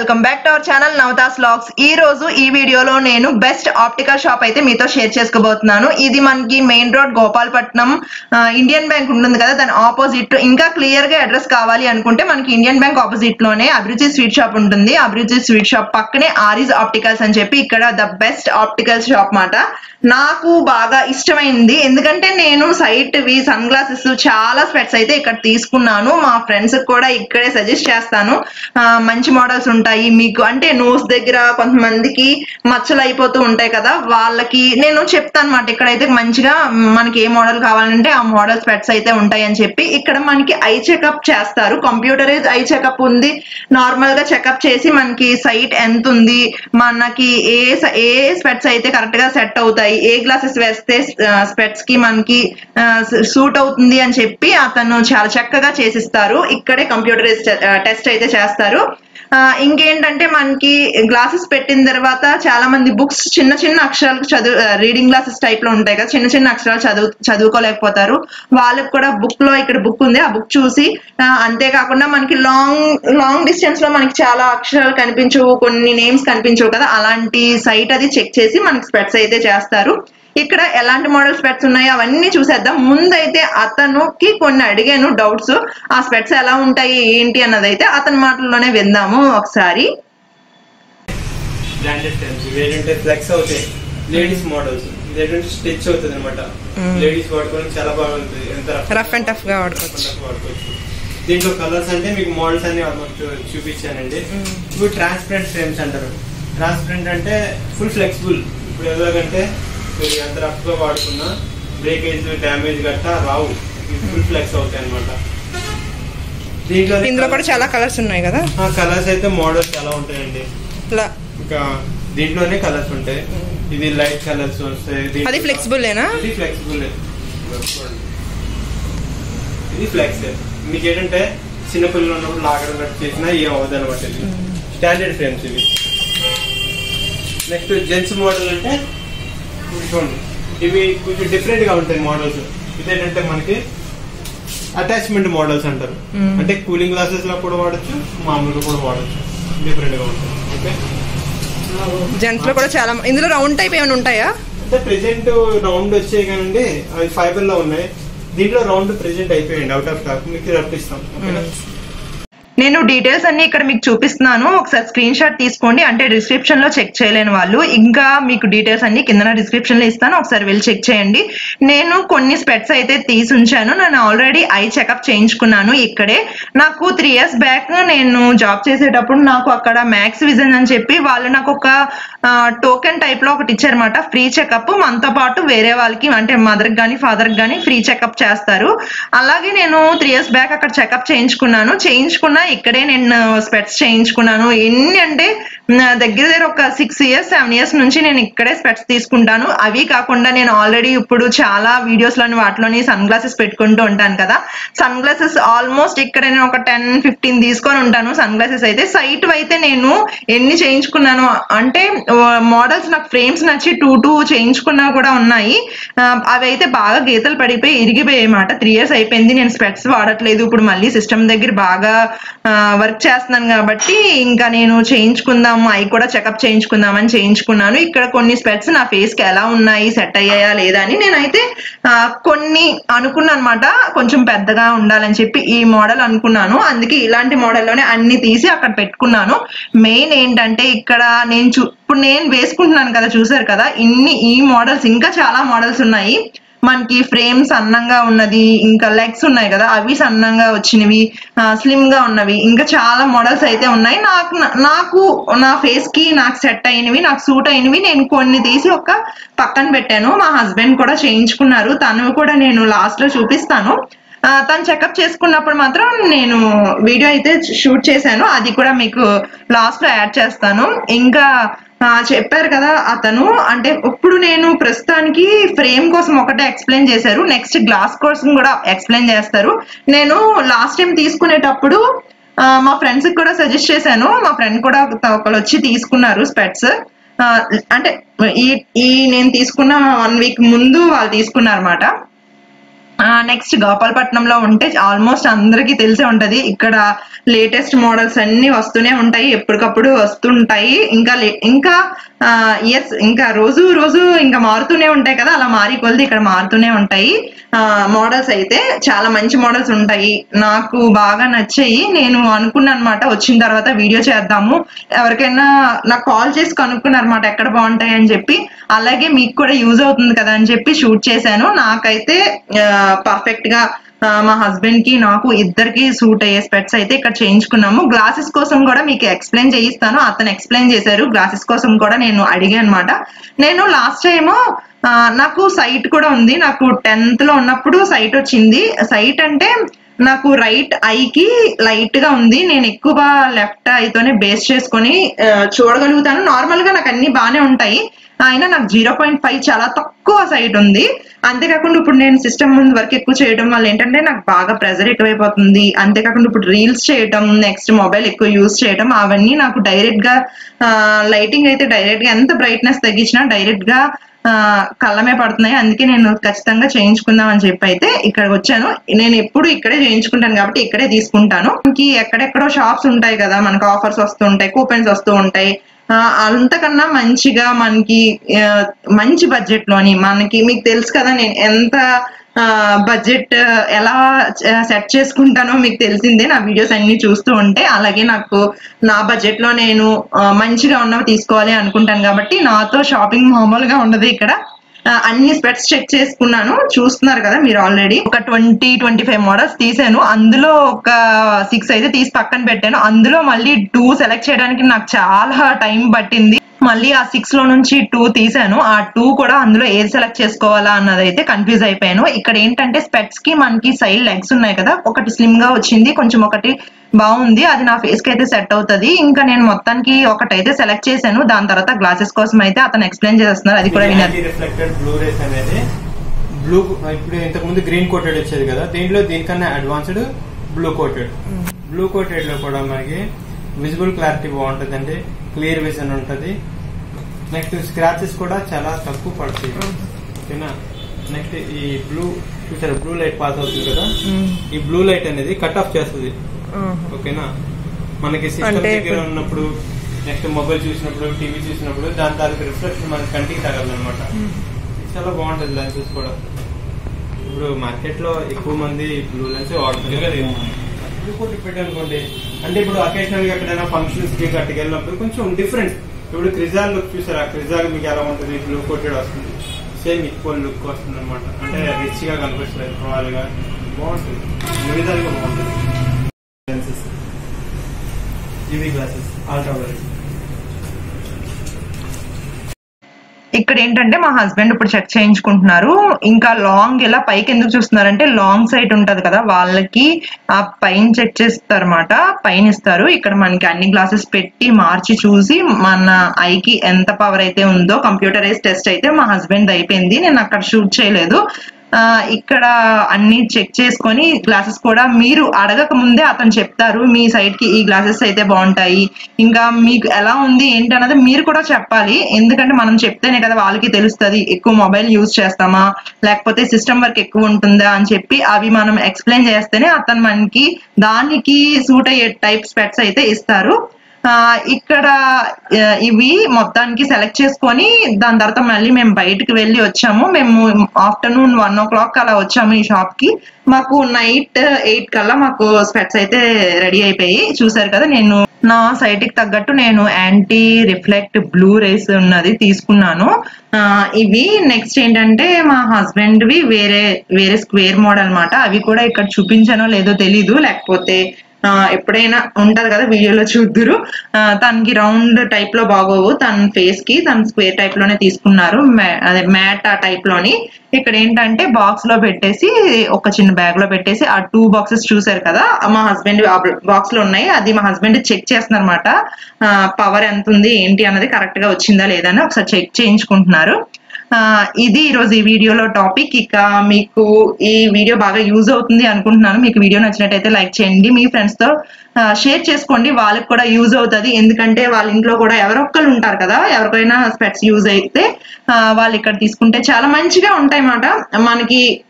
welcome back to our channel Navatha's vlogs ఈ రోజు ఈ వీడియోలో నేను బెస్ట్ ఆప్టికల్ షాప్ అయితే మీతో షేర్ చేసుకోబోతున్నాను ఇది మనకి మెయిన్ రోడ్ గోపాలపట్నం ఆ, ఇండియన్ బ్యాంక్ ఉంటుంది కదా దాని ఆపోజిట్ ఇంకా క్లియర్ గా అడ్రస్ కావాలి అనుకుంటే మనకి ఇండియన్ బ్యాంక్ ఆపోజిట్ లోనే అభిరుచి స్వీట్ షాప్ ఉంటుంది అభిరుచి స్వీట్ షాప్ పక్కనే ఆరిజ్ ఆప్టికల్స్ అని చెప్పి ఇక్కడ ద బెస్ట్ ఆప్టికల్ షాప్ మాట నాకు బాగా ఇష్టమైంది ఎందుకంటే నేను సైట్ వి సన్ గ్లాసెస్ చాలా స్పెట్స్ అయితే ఇక్కడ తీసుకున్నాను మా ఫ్రెండ్స్ కూడా ఇక్కడే సజెస్ట్ చేస్తాను ఆ, మంచి మోడల్స్ ఉంటాయి మీకు అంటే నోస్ దగ్గర కొంతమందికి మచ్చలు అయిపోతూ ఉంటాయి కదా వాళ్ళకి నేను చెప్తాను అనమాట ఇక్కడైతే మంచిగా మనకి ఏ మోడల్ కావాలంటే ఆ మోడల్ స్పెట్స్ అయితే ఉంటాయి అని చెప్పి ఇక్కడ మనకి ఐ చెకప్ చేస్తారు కంప్యూటరైజ్ ఐ చెకప్ ఉంది నార్మల్ గా చెకప్ చేసి మనకి సైట్ ఎంత ఉంది మనకి ఏ స- ఏ స్పెట్స్ అయితే కరెక్ట్ గా సెట్ అవుతాయి ఏ గ్లాసెస్ వేస్తే స్పెట్స్ కి మనకి సూట్ అవుతుంది అని చెప్పి అతను చాలా చక్కగా చేసిస్తారు ఇక్కడే కంప్యూటరైజ్ టెస్ట్ అయితే చేస్తారు ఆ, ఇంకేంటంటే మనకి గ్లాసెస్ పెట్టిన తర్వాత చాలా మంది బుక్స్ చిన్న చిన్న అక్షరాలకు చదువు రీడింగ్ గ్లాసెస్ టైప్ లో ఉంటాయి కదా చిన్న చిన్న అక్షరాలు చదువు చదువుకోలేకపోతారు వాళ్ళకి కూడా బుక్ లో ఇక్కడ బుక్ ఉంది ఆ బుక్ చూసి ఆ, అంతేకాకుండా మనకి లాంగ్ లాంగ్ డిస్టెన్స్ లో మనకి చాలా అక్షరాలు కనిపించవు కొన్ని నేమ్స్ కనిపించవు కదా అలాంటి సైట్ అది చెక్ చేసి మనకి స్పెట్స్ అయితే చేస్తారు ఇక్కడ ఎలాంటి మోడల్ స్పెట్స్ ఉన్నాయో అవన్నీ చూసేద్దాం ముందైతే అతనుకి కొన్ని అడిగాను డౌట్స్ ఆ స్పెట్స్ ఎలా ఉంటాయి ఏంటి అన్నది అయితే అతని మాటల్లోనే విందాము ఒకసారి బ్రాండెడ్ టైమ్స్ ఏంటంటే ఫ్లెక్స్ అవుతాయి లేడీస్ మోడల్స్ ఏంటంటే స్టిచ్ అవుతుంది అనమాట లేడీస్ వాడుకోవడానికి చాలా బాగుంటుంది ఎంత రఫ్ అండ్ టఫ్ గా వాడుకోవచ్చు రఫ్ వాడుకోవచ్చు దీంట్లో కలర్స్ అంటే మీకు మోడల్స్ అన్ని ఆల్మోస్ట్ చూపించానండి ఇప్పుడు ట్రాన్స్పరెంట్ ఫ్రేమ్స్ అంటారు ట్రాన్స్పరెంట్ అంటే ఫుల్ ఫ్లెక్సిబుల్ ఇప్పుడు ఎలాగంటే మీరు ఎంత రఫ్ గా వాడుకున్నా బ్రేకేజ్ డ్యామేజ్ గట్టా రావు ఫుల్ ఫ్లెక్స్ అవుతాయి అనమాట దీంట్లో ఇందులో కూడా చాలా కలర్స్ ఉన్నాయి కదా కలర్స్ అయితే మోడల్స్ చాలా ఉంటాయండి ఇలా ఇంకా దీంట్లోనే కలర్స్ ఉంటాయి ఇది లైట్ కలర్స్ వస్తాయి దీంట్లో- అది ఫ్లెక్సిబుల్లేనా ఇది ఫ్లెక్సిబుల్ ఇది ఫ్లెక్స్ మీకు ఏంటంటే చిన్నపిల్లలు ఉన్నప్పుడు లాగడం కట్ చేసినా ఏం అవ్వదు అనమాట ఇది స్టాండర్డ్ ఫ్రేమ్స్ ఇవి నెక్స్ట్ జెంట్స్ మోడల్ అంటే ఇవి చూడండి ఇవి కొంచెం డిఫరెంట్ గా ఉంటాయి మోడల్స్ ఇదేంటంటే మనకి అటాచ్మెంట్ మోడల్స్ అంటారు అంటే కూలింగ్ గ్లాసెస్ లో కూడా వాడచ్చు మామూలుగా కూడా వాడచ్చు డిఫరెంట్ గా ఉంటాయి ఓకే జెంట్స్ లో కూడా చాలా ఇందులో రౌండ్ టైప్ ఏమైనా ఉంటాయా అంటే ప్రెసెంట్ రౌండ్ వచ్చాయి కానండి అవి ఫైబర్ లో ఉన్నాయి దీంట్లో రౌండ్ ప్రెసెంట్ అయిపోయింది అవుట్ ఆఫ్ స్టాక్ మీకు రప్పిస్తాం ఓకేనా నేను డీటెయిల్స్ అన్ని ఇక్కడ మీకు చూపిస్తున్నాను ఒకసారి స్క్రీన్ షాట్ తీసుకోండి అంటే డిస్క్రిప్షన్ లో చెక్ చేయలేని వాళ్ళు ఇంకా మీకు డీటెయిల్స్ అన్ని కింద డిస్క్రిప్షన్ లో ఇస్తాను ఒకసారి వెళ్ళి చెక్ చేయండి నేను కొన్ని స్పెట్స్ అయితే తీసి ఉంచాను నేను ఆల్రెడీ ఐ చెకప్ చేయించుకున్నాను ఇక్కడే నాకు త్రీ ఇయర్స్ బ్యాక్ నేను జాబ్ చేసేటప్పుడు నాకు అక్కడ మ్యాక్స్ విజన్ అని చెప్పి వాళ్ళు నాకు ఒక టోకెన్ టైప్ లో ఒకటి ఇచ్చారన్నమాట ఫ్రీ చెకప్ మనతో పాటు వేరే వాళ్ళకి అంటే మదర్ కానీ ఫాదర్ కానీ ఫ్రీ చెకప్ చేస్తారు అలాగే నేను త్రీ ఇయర్స్ బ్యాక్ అక్కడ చెకప్ చేయించుకున్నాను చేయించుకున్నా ఇక్కడే నేను స్పెట్స్ చేయించుకున్నాను ఎన్ని అంటే నా దగ్గర దగ్గర ఒక సిక్స్ ఇయర్స్ సెవెన్ ఇయర్స్ నుంచి నేను ఇక్కడే స్పెట్స్ తీసుకుంటాను అవి కాకుండా నేను ఆల్రెడీ ఇప్పుడు చాలా వీడియోస్ లోని వాటిలోని సన్ గ్లాసెస్ పెట్టుకుంటూ ఉంటాను కదా సన్ గ్లాసెస్ ఆల్మోస్ట్ ఇక్కడ నేను ఒక టెన్ ఫిఫ్టీన్ తీసుకొని ఉంటాను సన్ గ్లాసెస్ అయితే సైట్ అయితే నేను ఎన్ని చేయించుకున్నాను అంటే మోడల్స్ నాకు ఫ్రేమ్స్ నచ్చి టూ టూ చేయించుకున్నా కూడా ఉన్నాయి ఆ, అవి అయితే బాగా గీతలు పడిపోయి ఇరిగిపోయాయి అన్నమాట త్రీ ఇయర్స్ అయిపోయింది నేను స్పెట్స్ వాడట్లేదు ఇప్పుడు మళ్ళీ సిస్టమ్ దగ్గర బాగా వర్క్ చేస్తున్నాను కాబట్టి ఇంకా నేను చేయించుకుందాం అవి కూడా చెకప్ చేయించుకుందామని చేయించుకున్నాను ఇక్కడ కొన్ని స్పెట్స్ నా ఫేస్ కి ఎలా ఉన్నాయి సెట్ అయ్యాయా లేదా అని నేనైతే ఆ, కొన్ని అనుకున్నాను అనమాట కొంచెం పెద్దగా ఉండాలని చెప్పి ఈ మోడల్ అనుకున్నాను అందుకే ఇలాంటి మోడల్లోనే అన్ని తీసి అక్కడ పెట్టుకున్నాను మెయిన్ ఏంటంటే ఇక్కడ నేను చూ ఇప్పుడు నేను వేసుకుంటున్నాను కదా చూసారు కదా ఇన్ని ఈ మోడల్స్ ఇంకా చాలా మోడల్స్ ఉన్నాయి మనకి ఫ్రేమ్ సన్నంగా ఉన్నది ఇంకా లెగ్స్ ఉన్నాయి కదా అవి సన్నంగా వచ్చినవి స్లిమ్ గా ఉన్నవి ఇంకా చాలా మోడల్స్ అయితే ఉన్నాయి నాకు నాకు నా ఫేస్ కి నాకు సెట్ అయినవి నాకు సూట్ అయినవి నేను కొన్ని తీసి ఒక పక్కన పెట్టాను మా హస్బెండ్ కూడా చేయించుకున్నారు తను కూడా నేను లాస్ట్ లో చూపిస్తాను ఆ, తను చెకప్ చేసుకున్నప్పుడు మాత్రం నేను వీడియో అయితే షూట్ చేశాను అది కూడా మీకు లాస్ట్ లో యాడ్ చేస్తాను ఇంకా ఆ, చెప్పారు కదా అతను అంటే ఇప్పుడు నేను ప్రస్తుతానికి ఫ్రేమ్ కోసం ఒకటే ఎక్స్ప్లెయిన్ చేశారు నెక్స్ట్ గ్లాస్ కోసం కూడా ఎక్స్ప్లెయిన్ చేస్తారు నేను లాస్ట్ టైం తీసుకునేటప్పుడు ఆ, మా ఫ్రెండ్స్ కూడా సజెస్ట్ చేశాను మా ఫ్రెండ్ కూడా ఒక- ఒకళ్ళు వచ్చి తీసుకున్నారు స్పెట్స్ అంటే ఈ ఈ నేను తీసుకున్న వన్ వీక్ ముందు వాళ్ళు తీసుకున్నారు అనమాట నెక్స్ట్ గోపాలపట్నంలో ఉంటే ఆల్మోస్ట్ అందరికీ తెలిసే ఉంటది ఇక్కడ లేటెస్ట్ మోడల్స్ అన్ని వస్తూనే ఉంటాయి ఎప్పటికప్పుడు వస్తుంటాయి ఇంకా లే- ఇంకా ఎస్ ఇంకా రోజు రోజు ఇంకా మారుతూనే ఉంటాయి కదా అలా మారి కొలిది ఇక్కడ మారుతూనే ఉంటాయి మోడల్స్ అయితే చాలా మంచి మోడల్స్ ఉంటాయి నాకు బాగా నచ్చాయి నేను అనుకున్నాను అనమాట వచ్చిన తర్వాత వీడియో చేద్దాము ఎవరికైనా నాకు కాల్ చేసి కనుక్కున్నారు అనమాట ఎక్కడ బాగుంటాయి అని చెప్పి అలాగే మీకు కూడా యూజ్ అవుతుంది కదా అని చెప్పి షూట్ చేశాను నాకైతే పర్ఫెక్ట్ గా ఆ, మా హస్బెండ్ కి నాకు ఇద్దరికి సూట్ అయ్యే స్పెట్స్ అయితే ఇక్కడ చేయించుకున్నాము గ్లాసెస్ కోసం కూడా మీకు ఎక్స్ప్లెయిన్ చేయిస్తాను అతను ఎక్స్ప్లెయిన్ చేశారు గ్లాసెస్ కోసం కూడా నేను అడిగాను అనమాట నేను లాస్ట్ టైం నాకు సైట్ కూడా ఉంది నాకు టెన్త్ లో ఉన్నప్పుడు సైట్ వచ్చింది సైట్ అంటే నాకు రైట్ ఐకి లైట్ గా ఉంది నేను ఎక్కువ లెఫ్ట్ ఐతోనే బేస్ చేసుకొని ఆ, చూడగలుగుతాను నార్మల్ గా నాకు అన్ని బాగానే ఉంటాయి అయినా నాకు జీరో పాయింట్ ఫైవ్ చాలా తక్కువ సైట్ ఉంది అంతేకాకుండా ఇప్పుడు నేను సిస్టమ్ ముందు వర్క్ ఎక్కువ చేయడం వల్ల ఏంటంటే నాకు బాగా ప్రెజర్ ఎక్కువైపోతుంది అంతేకాకుండా ఇప్పుడు రీల్స్ చేయడం నెక్స్ట్ మొబైల్ ఎక్కువ యూజ్ చేయడం అవన్నీ నాకు డైరెక్ట్ గా లైటింగ్ అయితే డైరెక్ట్ గా ఎంత బ్రైట్నెస్ తగ్గించినా డైరెక్ట్ గా ఆ, కళ్ళమే పడుతున్నాయి అందుకే నేను ఖచ్చితంగా చేయించుకుందాం అని చెప్పి అయితే ఇక్కడికి వచ్చాను నేను ఎప్పుడు ఇక్కడే చేయించుకుంటాను కాబట్టి ఇక్కడే తీసుకుంటాను మనకి ఎక్కడెక్కడో షాప్స్ ఉంటాయి కదా మనకు ఆఫర్స్ వస్తూ ఉంటాయి కూపెన్స్ వస్తూ ఉంటాయి ఆ, అంతకన్నా మంచిగా మనకి ఆ, మంచి బడ్జెట్ లోని మనకి మీకు తెలుసు కదా నేను ఎంత బడ్జెట్ ఎలా సెట్ చేసుకుంటానో మీకు తెలిసిందే నా వీడియోస్ అన్ని చూస్తూ ఉంటే అలాగే నాకు నా బడ్జెట్ లో నేను ఆ, మంచిగా ఉన్నవి తీసుకోవాలి అనుకుంటాను కాబట్టి నాతో షాపింగ్ మామూలుగా ఉండదు ఇక్కడ ఆ, అన్ని స్పెట్స్ చెక్ చేసుకున్నాను చూస్తున్నారు కదా మీరు ఆల్రెడీ ఒక ట్వంటీ ట్వంటీ ఫైవ్ మోడల్స్ తీసాను అందులో ఒక సిక్స్ అయితే తీసి పక్కన పెట్టాను అందులో మళ్ళీ టూ సెలెక్ట్ చేయడానికి నాకు చాలా టైం పట్టింది మళ్ళీ ఆ సిక్స్ లో నుంచి టూ తీసాను ఆ టూ కూడా అందులో ఏది సెలెక్ట్ చేసుకోవాలా అన్నది అయితే కన్ఫ్యూజ్ అయిపోయాను ఇక్కడ ఏంటంటే స్పెట్స్ కి మనకి సైడ్ లెగ్స్ ఉన్నాయి కదా ఒకటి స్లిమ్ గా వచ్చింది కొంచెం ఒకటి బాగుంది అది నా ఫేస్ కి అయితే సెట్ అవుతది ఇంకా నేను మొత్తానికి ఒకటైతే సెలెక్ట్ చేశాను దాని తర్వాత గ్లాసెస్ కోసం అయితే అతను ఎక్స్ప్లెయిన్ చేస్తున్నారు అది కూడా వినర్ రిఫ్లెక్టెడ్ బ్లూ రేస్ అనేది బ్లూ ఇప్పుడు ఇంతకు ముందు గ్రీన్ కోటెడ్ వచ్చేది కదా దీంట్లో దీనికన్నా advanced blue coated blue coated లో కూడా మనకి విజిబుల్ క్లారిటీ బాగుంటుంది అంటే క్లియర్ విజన్ ఉంటది నెక్స్ట్ స్క్రాచెస్ కూడా చాలా తక్కువ పడతాయి ఓకేనా నెక్స్ట్ ఈ బ్లూ చూసారు బ్లూ లైట్ పాస్ అవుతుంది కదా ఈ బ్లూ లైట్ అనేది కట్ ఆఫ్ చేస్తుంది ఓకేనా మనకి సిస్టమ్ అంటే దగ్గర ఉన్నప్పుడు నెక్స్ట్ మొబైల్ చూసినప్పుడు టీవీ చూసినప్పుడు దాని తాలూకు రిఫ్లెక్షన్ మన కంటికి తగలదు అనమాట చాలా బాగుంటది లెన్సెస్ కూడా ఇప్పుడు మార్కెట్ లో ఎక్కువ మంది బ్లూ లెన్స్ వాడుతున్నారు బ్లూ కోట్ పెట్టనుకోండి అంటే ఇప్పుడు అకేషనల్ గా ఎక్కడైనా ఫంక్షన్స్ కి గట్టికి వెళ్ళినప్పుడు కొంచెం డిఫరెంట్ ఇప్పుడు క్రిజాల్ లుక్ చూసారా క్రిజాల్ మీకు ఎలా ఉంటుంది బ్లూ కోటెడ్ వస్తుంది సేమ్ ఈక్వల్ లుక్ వస్తుంది అనమాట అంటే రిచ్ గా కనిపిస్తుంది రాయల్ గా బాగుంటుంది అన్ని విధాలుగా బాగుంటుంది lenses UV glasses ultra white ఇక్కడ ఏంటంటే మా హస్బెండ్ ఇప్పుడు చెక్ చేయించుకుంటున్నారు ఇంకా లాంగ్ ఇలా పైకి ఎందుకు చూస్తున్నారంటే లాంగ్ సైట్ ఉంటది కదా వాళ్ళకి ఆ పైన చెక్ చేస్తారు అనమాట పైన ఇస్తారు ఇక్కడ మనకి అన్ని గ్లాసెస్ పెట్టి మార్చి చూసి మన ఐకి ఎంత పవర్ అయితే ఉందో కంప్యూటరైజ్ టెస్ట్ అయితే మా హస్బెండ్ అయిపోయింది నేను అక్కడ షూట్ చేయలేదు ఆ, ఇక్కడ అన్ని చెక్ చేసుకొని గ్లాసెస్ కూడా మీరు అడగక ముందే అతను చెప్తారు మీ సైడ్ కి ఈ గ్లాసెస్ అయితే బాగుంటాయి ఇంకా మీకు ఎలా ఉంది ఏంటి అన్నది మీరు కూడా చెప్పాలి ఎందుకంటే మనం చెప్తేనే కదా వాళ్ళకి తెలుస్తుంది ఎక్కువ మొబైల్ యూజ్ చేస్తామా లేకపోతే సిస్టమ్ వర్క్ ఎక్కువ ఉంటుందా అని చెప్పి అవి మనం ఎక్స్ప్లెయిన్ చేస్తేనే అతను మనకి దానికి సూట్ అయ్యే టైప్ స్పెట్స్ అయితే ఇస్తారు ఆ, ఇక్కడ ఆ, ఇవి మొత్తానికి సెలెక్ట్ చేసుకొని దాని తర్వాత మళ్ళీ మేము బయటకు వెళ్ళి వచ్చాము మేము ఆఫ్టర్నూన్ వన్ ఓ క్లాక్ అలా వచ్చాము ఈ షాప్ కి మాకు నైట్ ఎయిట్ కల్లా మాకు స్పెట్స్ అయితే రెడీ అయిపోయి చూసారు కదా నేను నా సైట్ కి తగ్గట్టు నేను యాంటీ రిఫ్లెక్ట్ బ్లూ రేస్ ఉన్నది తీసుకున్నాను ఆ, ఇవి నెక్స్ట్ ఏంటంటే మా హస్బెండ్ వి వేరే వేరే స్క్వేర్ మోడల్ అన్నమాట అవి కూడా ఇక్కడ చూపించానో లేదో తెలీదు లేకపోతే ఆ, ఎప్పుడైనా ఉంటది కదా వీడియోలో చూద్దురు ఆ, తనకి రౌండ్ టైప్ లో బాగోవు తన ఫేస్ కి తన స్క్వేర్ టైప్ లోనే తీసుకున్నారు మ్యా- అదే మ్యాట్ ఆ టైప్ లోని ఇక్కడ ఏంటంటే బాక్స్ లో పెట్టేసి ఒక చిన్న బ్యాగ్ లో పెట్టేసి ఆ టూ బాక్సెస్ చూసారు కదా మా హస్బెండ్ బాక్స్ లో ఉన్నాయి అది మా హస్బెండ్ చెక్ చేస్తున్నారు అనమాట పవర్ ఎంత ఉంది ఏంటి అన్నది కరెక్ట్ గా వచ్చిందా లేదా అని ఒకసారి చెక్ చేయించుకుంటున్నారు ఆ, ఇది ఈరోజు ఈ వీడియోలో టాపిక్ ఇక మీకు ఈ వీడియో బాగా యూజ్ అవుతుంది అనుకుంటున్నాను మీకు వీడియో నచ్చినట్టయితే లైక్ చేయండి మీ ఫ్రెండ్స్ తో షేర్ చేసుకోండి వాళ్ళకి కూడా యూజ్ అవుతుంది ఎందుకంటే వాళ్ళ ఇంట్లో కూడా ఎవరో ఒక్కరు ఉంటారు కదా ఎవరికైనా స్పెట్స్ యూజ్ అయితే ఆ, వాళ్ళు ఇక్కడ తీసుకుంటే చాలా మంచిగా ఉంటాయి అన్నమాట మనకి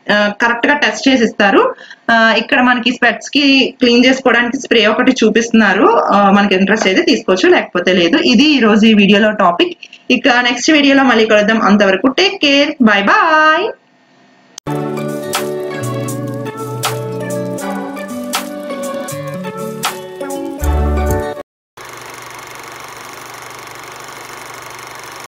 కరెక్ట్ గా టెస్ట్ చేసి ఇస్తారు ఆ, ఇక్కడ మనకి స్పెట్స్ కి క్లీన్ చేసుకోవడానికి స్ప్రే ఒకటి చూపిస్తున్నారు ఆ, మనకి ఇంట్రెస్ట్ అయితే తీసుకోవచ్చు లేకపోతే లేదు ఇది ఈ రోజు ఈ వీడియోలో టాపిక్ ఇక నెక్స్ట్ వీడియోలో మళ్ళీ కలుద్దాం అంతవరకు టేక్ కేర్ బాయ్ బాయ్